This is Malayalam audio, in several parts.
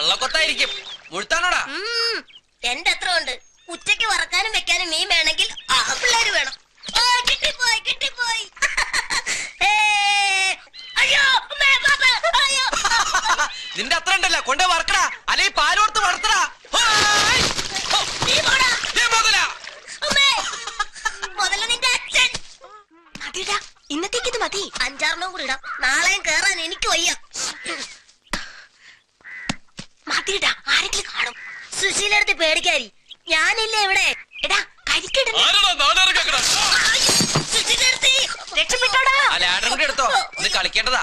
കള്ളക്കൊത്തായിരിക്കും മുഴുത്താണോടാ ഉം, എന്റെ എത്ര ഉണ്ട് ഉച്ചയ്ക്ക് വറക്കാനും വെക്കാനും മീൻ വേണമെങ്കിൽ ആ പിള്ളേര് വേണം ആ, കിട്ടിപ്പോയി കിട്ടിപ്പോയി ഏ, അയ്യോ അമ്മേ, പാപ്പ, അയ്യോ നിന്റെ അത്ര ഉണ്ടല്ലോ കൊണ്ടേ വറക്കടാ അല്ലെങ്കിൽ പാലോർത്ത് വളർത്തടാ ഹായ്! ഹോ, നീ പോടാ ദേ മുതലാ. അമ്മേ മുതല നിന്റെ അച്ഛൻ മതിടാ ഇന്നത്തേക്ക് ഇത് മതി അഞ്ചാറെണ്ണം കൂടി ഇടാം നാളെയും കേറാൻ എനിക്ക് വയ്യ മതിടാ ആരെങ്കിലും കാണും സുശീലടുത്ത് പേടിക്കാരി ഞാനില്ലേ ഇവിടെ എടാ കരിക്കിടണ്ട ആരെടാ നാടാർക്കെക്കടാ? സുശീലടുത്ത് രക്ഷപ്പെട്ടോടാ ആ ലാഡർ കൂടി എടുത്തോ ഇത് കളിക്കേണ്ടതാ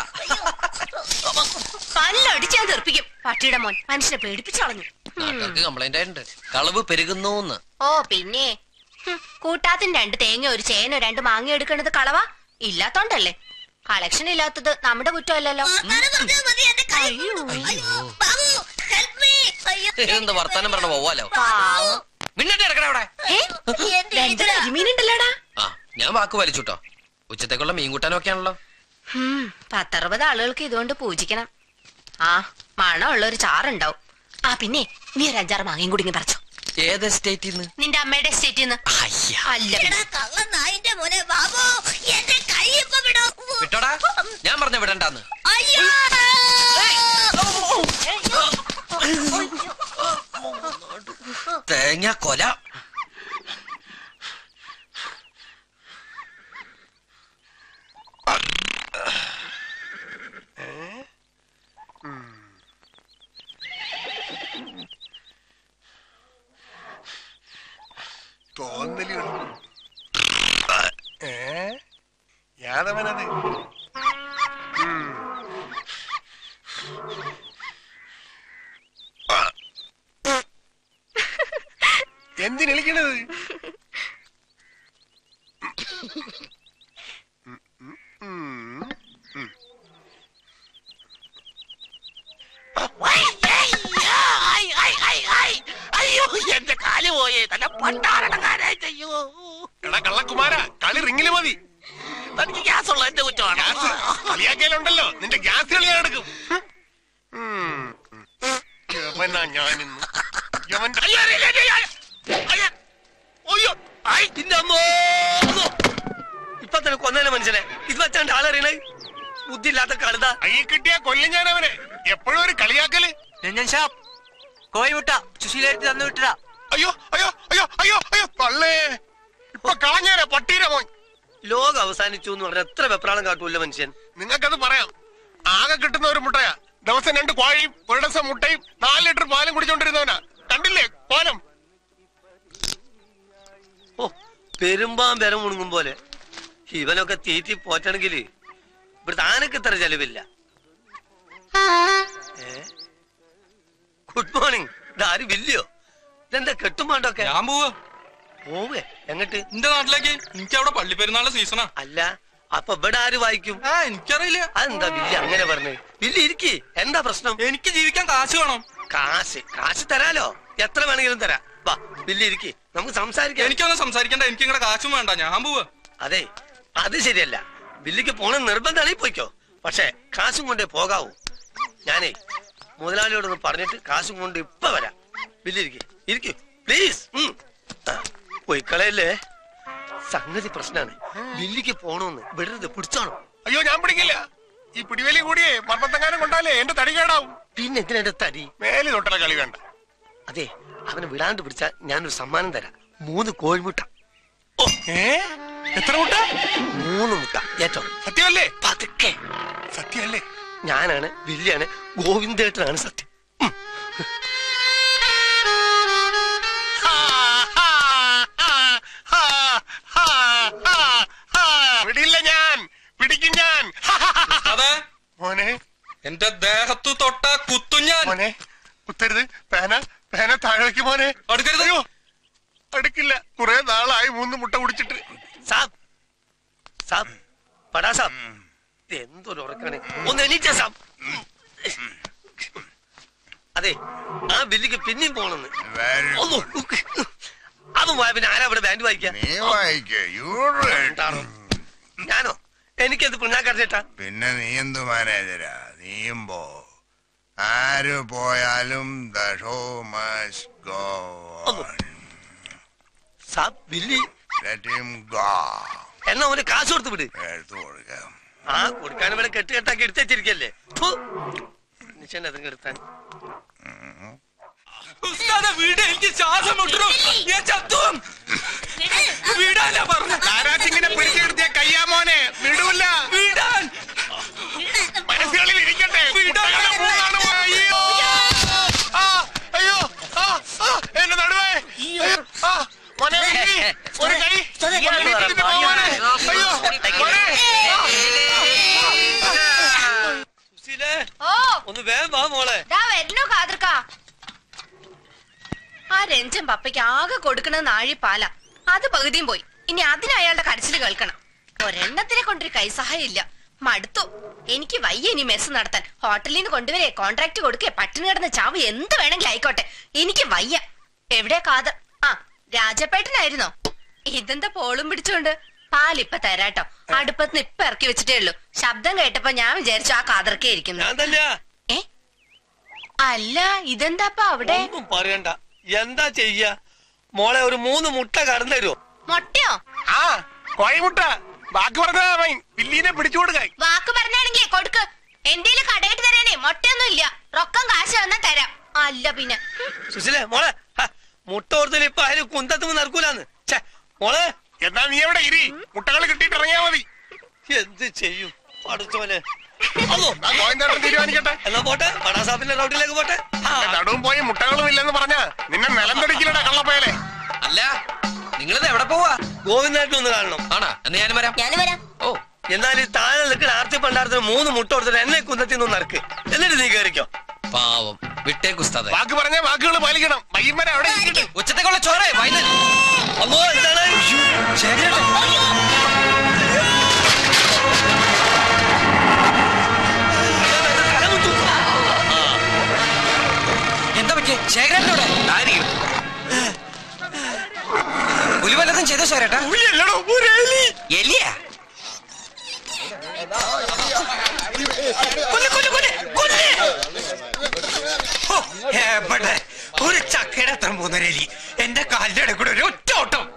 കല്ലടിച്ച് ഞാൻ തെറിപ്പിക്കും പട്ടിയുടെ മോൻ മനുഷ്യനെ പേടിപ്പിച്ചു കളഞ്ഞു നാട്ടുകാർക്ക് കംപ്ലൈന്റ് ആയിട്ടുണ്ട് കളവ് പെരുകുന്നൂന്ന് ഓ പിന്നെ ഹും, കൂട്ടാത്തിന് രണ്ട് തേങ്ങ ഒരു ചേനോ രണ്ട് മാങ്ങ എടുക്കണത് കളവാ ഇല്ലാത്തോണ്ടല്ലേ കളക്ഷൻ ഇല്ലാത്തത് നമ്മുടെ കുറ്റമല്ലല്ലോ വർത്താനം പറഞ്ഞാ മതി, എന്റെ കൈ അയ്യോ. അയ്യോ, ബാബു, help me. അയ്യോ. ഇതെന്ത് വർത്താനം പറഞ്ഞ പോവാലോ പാവം. മിന്നിട്ട് കിടക്കണ അവിടെ ഏ? എന്റെ രണ്ട് ഈശ്വരാ. കരിമീനുണ്ടല്ലോടാ ആ ഞാൻ വാക്ക് വലിച്ചുട്ടോ ഉച്ചത്തേക്കുള്ള മീൻ കൂട്ടാനൊക്കെ ആണല്ലോ ഹും, പത്തറുപത് ആളുകൾക്ക് ഇതുകൊണ്ട് പൂജിക്കണം ആ മണമുള്ള ഒരു ചാറുണ്ടാവും ആ പിന്നെ നീ ഒരു അഞ്ചാറ് മാങ്ങയും കൂടി ഇങ്ങ് പറിച്ചോ ഏത് എസ്റ്റേറ്റിൽ നിന്ന് നിന്റെ അമ്മയുടെ എസ്റ്റേറ്റിൽ നിന്ന് അയ്യ അല്ല എടാ, കള്ളൻ നായിന്റെ മോനെ ബാബു എന്റെ കൈ ഇപ്പൊ വിടൂ വിട്ടോടാ ഞാൻ പറഞ്ഞ വിടണ്ടാന്ന് അയ്യോ തേങ്ങ കൊല തോന്നലുകൾ ഏ യാദവനത് ഉം. ആ. എന്തിനെളിക്കണത് ഉം, ഉം, ഉം, ഉം. അയ്യോ എന്റെ കാല് പോയേ തന്നെ പണ്ടാറടങ്ങാനായിട്ട് അയ്യോ എടാ കള്ളക്കുമാര കളി റിങ്ങില് മതി തനിക്ക് ഗ്യാസ് ഉള്ള എന്റെ കുറ്റമാണ് ഗ്യാസ് കളിയാക്കിയാലുണ്ടല്ലോ നിന്റെ ഗ്യാസ് കളി ഞാൻ എടുക്കും ഉം. യവനാ ഞാനിന്ന് യവന്റെ അയ്യോ, അയ്യോ, അയ്യോ, അയ്യോ, അയ്യോ. അയ്യോ, ഐ, നിന്റെ അമ്മോ. ഇപ്പൊ തന്നെ കൊന്നേനെ മനുഷ്യനെ ഇത് വെച്ചാണ്ട് ആളറിയണേ ബുദ്ധിയില്ലാത്ത കളുതാ അയ്യ കിട്ടിയ കൊല്ലം ഞാൻ അവനെ എപ്പോഴും ഒരു കളിയാക്കല് ഞാൻ ഷാപ്പ് കോഴിമുട്ട സുശീലായിട്ട് തന്നു വിട്ടതാ അയ്യോ അയ്യോ അയ്യോ അയ്യോ അയ്യോ തള്ളേ ഇപ്പൊ കളഞ്ഞേരെ പട്ടീര മോൻ ലോകം അവസാനിച്ചു എന്ന് പറഞ്ഞ എത്ര വെപ്രാളം കാട്ടൂല്ല മനുഷ്യൻ നിങ്ങൾക്കത് പറയാം ആകെ കിട്ടുന്ന ഒരു മുട്ടയാ ദിവസം രണ്ട് കോഴിയും ഒരു ദിവസം മുട്ടയും നാല് ലിറ്റർ പാലും കുടിച്ചോണ്ടിരുന്നവനാ കണ്ടില്ലേ കോലം ഓ പെരുമ്പാൻ പെരം മുണുങ്ങും പോലെ ഇവനൊക്കെ തീറ്റി പോറ്റണമെങ്കിൽ ഇവിടുത്തെ ആനക്ക് ഇത്ര ചെലവില്ല ഗുഡ് മോർണിംഗ് ഇതാരും വില്ലയോ ഇതെന്താ കെട്ടുമാണ്ടൊക്കെ ഞാൻ പോവാ പോവേ എങ്ങട്ട് എന്റെ നാട്ടിലേക്ക് എനിക്ക് അവിടെ പള്ളിപ്പെരുന്നാളിന്റെ സീസണാ അല്ല അപ്പൊ ഇവിടെ ആര് വായിക്കും ആ എനിക്കറിയില്ല അതെന്താ വില്ലി അങ്ങനെ പറഞ്ഞേ വില്ലി ഇരിക്കി എന്താ പ്രശ്നം എനിക്ക് ജീവിക്കാൻ കാശ് വേണം കാശ് കാശ് തരാലോ എത്ര വേണമെങ്കിലും തരാം വാ വില്ലി ഇരിക്കി നമുക്ക് സംസാരിക്കാം എനിക്കൊന്നും സംസാരിക്കണ്ട എനിക്ക് നിങ്ങളുടെ കാശും വേണ്ട ഞാൻ പോവാ അതെ അത് ശരിയല്ല വില്ലിക്ക് പോണ നിർബന്ധമാണെങ്കിൽ പോയിക്കോ പക്ഷെ കാശും കൊണ്ടേ പോകാവൂ ഞാനേ മുതലാളിയോടൊന്ന് പറഞ്ഞിട്ട് കാശും കൊണ്ട് ഇപ്പൊ വരാം വില്ലിരിക്കെ ഇരിക്കൂ പ്ലീസ് പോയിക്കളയല്ലേ സംഗതി പ്രശ്നാണ് വില്ലിക്ക് പോണോന്ന് വിടരുത് പിടിച്ചോണം അയ്യോ ഞാൻ പിടിക്കില്ല ഈ പിടിവേലി കൂടിയേ മർമ്മത്തെങ്ങാനും കൊണ്ടാലേ എന്റെ തടി കേടാവും പിന്നെ എന്തിനാ എന്റെ തടി മേലെ തൊട്ടല കളി വേണ്ട അതെ അവനെ വിടാണ്ട് പിടിച്ചാൽ ഞാനൊരു സമ്മാനം തരാം മൂന്ന് കോഴിമുട്ട ഏ എത്ര മുട്ട മൂന്ന് മുട്ട ഏറ്റോ സത്യമല്ലേ പതുക്കെ സത്യമല്ലേ ഞാനാണ് വില്ലിയാണ് ഗോവിന്ദേട്ടനാണ് സത്യം പിടിയില്ല ഞാൻ പിടിക്കും ഞാൻ അതെ മോനെ എന്റെ ദേഹത്തു തൊട്ട കുത്തും ഞാൻ മോനെ കുത്തരുത് പേന പേന താഴെ വെക്ക് മോനെ അടുക്കരുത്. അയ്യോ അടുക്കില്ല കുറെ നാളായി മൂന്ന് മുട്ട കുടിച്ചിട്ട് സാബ് സാബ് പടാ സാബ് ഇത് എന്തൊരു ഉറക്കാണ് ഒന്ന് എണീറ്റ സാബ് അതെ ആ ബില്ലിക്ക് പിന്നെയും പോണെന്ന് ഒന്ന് ഉക്ക്. അതും പോയ പിന്നെ ആരാ ഇവിടെ ബാൻഡ് വായിക്കാ നീ വായിക്കേ യു ഉണ്ടാണോ? ഞാനോ എനിക്കത് പിണ്ണാക്കറിഞ്ഞിട്ടാ പിന്നെ നീ എന്തു മാനേജരാ നീയും പോ ആര് പോയാലും the show must go on. സാബ് ബില്ലി Let him go. എന്നാ അവന് കാശ് കൊടുത്ത് വിട് എടുത്തു കൊടുക്കാം ആ കൊടുക്കാൻ ഇവിടെ കെട്ട് കെട്ടാക്കി എടുത്ത് വെച്ചിരിക്കല്ലേ ഫു. മനുഷ്യൻ അതും കെടുത്താൻ ഉസ്താദെ വീട് എനിക്ക് ശ്വാസം മുട്ടണു ഞാൻ ചത്തുവും വീടാനാ പറഞ്ഞ താരാസിങ്ങിനെ പിടിച്ചെടുത്തിയ കയ്യാമോനെ വിടൂല വീടാൻ മനസ്സുകളിൽ ഇരിക്കട്ടെ കുട്ടകളുടെ മൂന്നാണ് പോ- അയ്യോ ആ, അയ്യോ ആ, ആ, എന്റെ നടുവേ അയ്യോ, ആ, മോനെ വില്ലി, ഒരു കൈ സ്വതന്ത്രം. എണീറ്റിട്ട് പോ മോനെ. അയ്യോ മോനെ സുശീലേ ഓ ഒന്ന് വേഗം വാ മോളെ ദാ വരുന്നു കാതർക്ക ആ രഞ്ജൻ പപ്പയ്ക്ക് ആകെ കൊടുക്കണ നാഴിപ്പാല അത് പകുതിയും പോയി ഇനി അതിന് അയാളുടെ കരച്ചിൽ കേൾക്കണം ഒരെണ്ണത്തിനെ കൊണ്ടൊരു കൈസഹായം ഇല്ല മടുത്തു എനിക്ക് വയ്യ ഇനി മെസ്സ് നടത്താൻ ഹോട്ടലിൽ നിന്ന് കൊണ്ടുവരെ കോൺട്രാക്ട് കൊടുക്കേ പട്ടിണി കിടന്ന ചാവ് എന്ത് വേണമെങ്കിലും ആയിക്കോട്ടെ എനിക്ക് വയ്യ എവിടെ കാതർ ആ രാജപ്പേട്ടനായിരുന്നോ ഇതെന്താ പോളും പിടിച്ചോണ്ട് പാലിപ്പ തരാട്ടോ അടുപ്പത്തിന് ഇപ്പൊ ഇറക്കി വെച്ചിട്ടേ ഉള്ളൂ ശബ്ദം കേട്ടപ്പോ ഞാൻ വിചാരിച്ചു ആ കാതർക്കേ ഇരിക്കുന്നു ഞാൻ തന്നെയാ ഏ അല്ല ഇതെന്താപ്പ അവിടെ ഒന്നും പറയണ്ട എന്താ ചെയ്യ മോളെ ഒരു മൂന്ന് മുട്ട കടന്നു തരുമോ മൊട്ടയോ ആ കോഴിമുട്ട ബാക്കി പറഞ്ഞാ മൈൻ വില്ലീനെ പിടിച്ചു കൊടുക്കാൻ വാക്ക് പറഞ്ഞാണെങ്കിൽ കൊടുക്ക് എന്തേലും കടയിട്ട് തരാനേ മൊട്ടയൊന്നും ഇല്ല റൊക്കം കാശ് വന്നാ തരാം അല്ല പിന്നെ സുശീലേ മോളെ ഹ, മുട്ട കൊടുത്തില്ല ഇപ്പൊ അതിന് കുന്തത്തുമ്പോ നടക്കൂലെന്ന് ഛെ, മോളെ എന്നാ നീ എവിടെ ഇരി മുട്ടകൾ കിട്ടിയിട്ട് ഇറങ്ങിയാ മതി എന്ത് ചെയ്യും പഠിച്ചോനെ അല്ലോ എന്നാ ഗോവിന്ദേട്ടൻ തീരുമാനിക്കട്ടെ എന്നാ പോട്ടെ പടാസാപ്പിന്റെ റൗട്ടിലേക്ക് പോട്ടെ ആ, നടുവും പോയി മുട്ടകളും ഇല്ലെന്ന് പറഞ്ഞാ നിന്നെ നിലം തെടിക്കില്ലടാ കള്ളപ്പയലെ അല്ല നിങ്ങളിത് എവിടെ പോവാ ഗോവിന്ദായിട്ട് ഒന്ന് കാണണം ആണാ എന്ന് ഞാനും വരാം ഞാനും വരാം ഓ എന്നാൽ ഈ താഴെ നിൽക്കുന്ന ആർത്തി പണ്ടാരത്തിന് മൂന്ന് മുട്ട കൊടുത്തിട്ട് എന്നെ കുന്തത്തിൽ നിന്ന് നടക്ക് എന്നിട്ട് നീ കയറിക്കോ പാവം വിട്ടേ കുസ്താദെ വാക്ക് പറഞ്ഞ വാക്കുകൾ പാലിക്കണം വൈകുന്നേരം അവിടെ ഇരിക്കട്ടെ ഉച്ചത്തേക്കുള്ള ചോറേ വൈകുന്നേരം അമ്മോ എന്താണ് തലമുട്ടു. എന്താ പറ്റിയ ശേഖരനോടെ പുലി വല്ലതും ചെയ്തോ ശേഖരേട്ടാ പുലിയല്ലടോ, ഒരു എലി. എലിയാ കൊല്ല്, കൊല്ല്, കൊല്ല്, കൊല്ല്. ഹോ, എവിടെ? ഒരു ചക്കയുടെ അത്ര മൂന്നര എലി എന്റെ കാലിന്റെ ഇടയിൽ കൂടെ ഒരു ഒറ്റ ഓട്ടം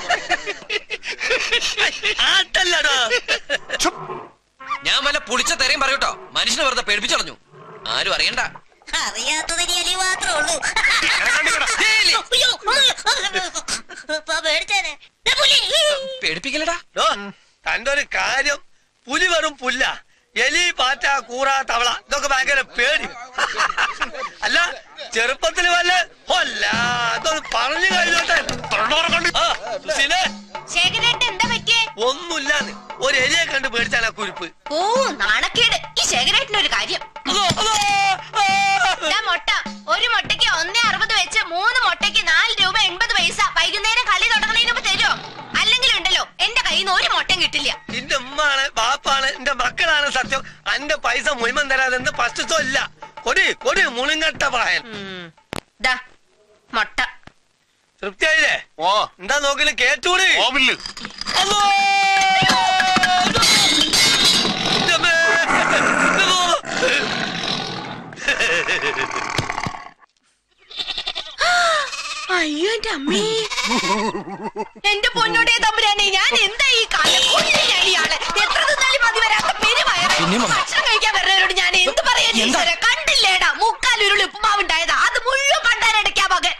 ആട്ടല്ലടാ ഞാൻ വല്ല പുളിച്ച തെരയും പറയൂട്ടോ മനുഷ്യനെ വെറുതെ പേടിപ്പിച്ചളഞ്ഞു ആരും അറിയണ്ട അറിയാത്തതിന് എലി മാത്രമേ ഉള്ളൂ അങ്ങനെ കണ്ടിക്കടാ. ദേ എലി. അയ്യോ, ഇപ്പൊ പേടിച്ചേനെ ദേ പുലി. പേടിപ്പിക്കലടാ ഓ, തന്റെ ഒരു കാര്യം പുലി വെറും പുല്ല എലി പാറ്റ കൂറ തവള ഇതൊക്കെ ഭയങ്കര പേടി അല്ല ചെറുപ്പത്തിൽ വല്ല ഒല്ല അതൊന്ന് പറഞ്ഞു കഴിഞ്ഞോട്ടെ ആ, സുശീലേ, ശേഖരേട്ടൻ എന്താ പറ്റിയേ ഒന്നുമില്ലാന്ന് ഒരു എലിയെ കണ്ട് പേടിച്ചാലാ കുരിപ്പ് ഓ നാണക്കേട് ഈ ശേഖരേട്ടന്റെ ഒരു കാര്യം അതോ, അതോ, ആ. ദാ മുട്ട ഒരു മുട്ടയ്ക്ക് ഒന്നേ അറുപത് വെച്ച് മൂന്ന് മുട്ടയ്ക്ക് നാല് രൂപ എൺപത് പൈസ വൈകുന്നേരം കളി തുടങ്ങുന്നതിന് മുമ്പ് തരുമോ അല്ലെങ്കിൽ ഉണ്ടല്ലോ എന്റെ കയ്യിൽ നിന്ന് ഒരു മുട്ടയും കിട്ടില്ല നിന്റെ ഉമ്മാണ് ബാപ്പാണ് എന്റെ മക്കളാണ് സത്യം അന്റെ പൈസ മുഴുവൻ തരാതെ എന്ത് പസ്തുത്വം ഇല്ല കൊടി കൊടി മുളിങ്ങട്ട പ്രായൻ ഉം. ദാ മുട്ട തൃപ്തിയായില്ലേ ഓ എന്താ നോക്കില് കേട്ടൂടി ഓവില്ല് അല്ലോ! എന്റെ അമ്മേ! ഇതോ! അയ്യോ എന്റെ അമ്മേ എന്റെ പൊന്നോടെ തമ്പുരാനെ ഞാൻ എന്താ ഈ കാലം കൊല്ലിയാളെ എത്ര തിന്നാലും മതി വരാത്ത പെരുവയറ് ഭക്ഷണം കഴിക്കാൻ വരുന്നവരോട് ഞാൻ എന്ത് പറയാൻ ഈശ്വരാ? കണ്ടില്ലേടാ മുക്കാൽ ഉരുളി ഉപ്പുമാവുണ്ടായതാ അത് മുഴുവൻ പണ്ടാരടയ്ക്കാ മകൻ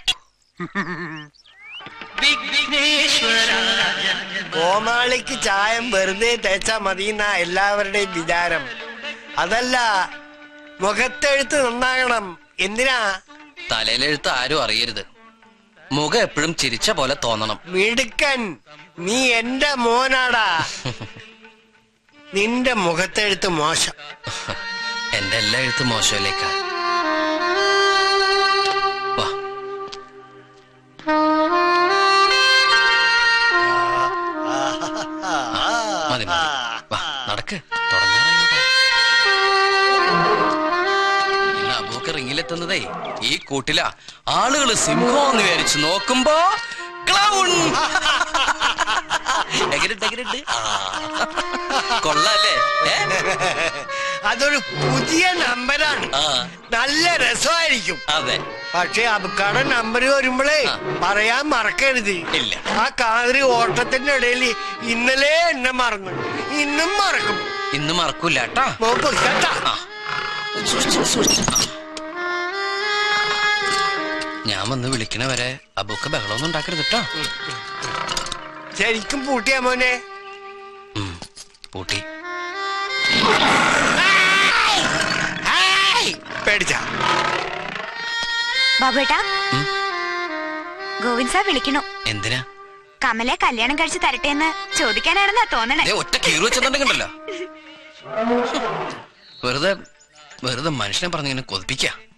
കോമാളിക്ക് ചായം വെറുതെ തേച്ചാ മതിയെന്ന എല്ലാവരുടെയും വിചാരം അതല്ല മുഖത്തെഴുത്ത് നന്നാകണം എന്തിനാ തലയിലെഴുത്ത് ആരും അറിയരുത് മുഖം എപ്പോഴും ചിരിച്ച പോലെ തോന്നണം മിടുക്കൻ നീ എന്റെ മോനാടാ നിന്റെ മുഖത്തെഴുത്ത് മോശം എന്റെ എല്ലാ എഴുത്തും മോശമില്ലേക്കാ വാ മതി മതി വാ നടക്ക് തുടങ്ങാറായോട്ടെ ഇന്ന് അബൂക്ക് റിങ്ങിലെത്തുന്നതേ ഈ കൂട്ടില ആളുകള് സിംഹം എന്ന് വിചാരിച്ചു നോക്കുമ്പോ ക്ലൗൺ എങ്ങനെയുണ്ട് എങ്ങനെയുണ്ട് ആ. കൊള്ളാല്ലേ ഏ അതൊരു പുതിയ നമ്പരാണ് ആ നല്ല രസമായിരിക്കും അതെ പക്ഷെ അബുക്കാടെ നമ്പർ വരുമ്പോഴേ ആ. പറയാൻ മറക്കരുത് ഇല്ല. ആ കാതിരി ഓട്ടത്തിന്റെ ഇടയിൽ ഇന്നലെ എന്നെ മറന്നു ഇന്നും മറക്കും ഇന്ന് മറക്കൂല കേട്ടാ നോക്ക് കേട്ടാ ആ. സൂക്ഷിച്ച്, സൂക്ഷിച്ച്. ആ. ഞാൻ വന്ന് വിളിക്കണ വരെ അബുക്ക് ബഹളമൊന്നും ഉണ്ടാക്കരുത് കേട്ടോ ശരിക്കും പൂട്ടിയാ മോനെ ഉം, പൂട്ടി പേടിച്ച ബാബുവേട്ടാ ഉം? ഗോവിന്ദ് സാർ വിളിക്കണു എന്തിനാ കമലെ കല്യാണം കഴിച്ച് തരട്ടെ എന്ന് ചോദിക്കാനാണെന്നാ തോന്നണേ ദേ ഒറ്റ കീറു വെച്ചെന്നുണ്ടെങ്കിലോ വെറുതെ വെറുതെ മനുഷ്യനെ പറഞ്ഞിങ്ങനെ കൊതിപ്പിക്ക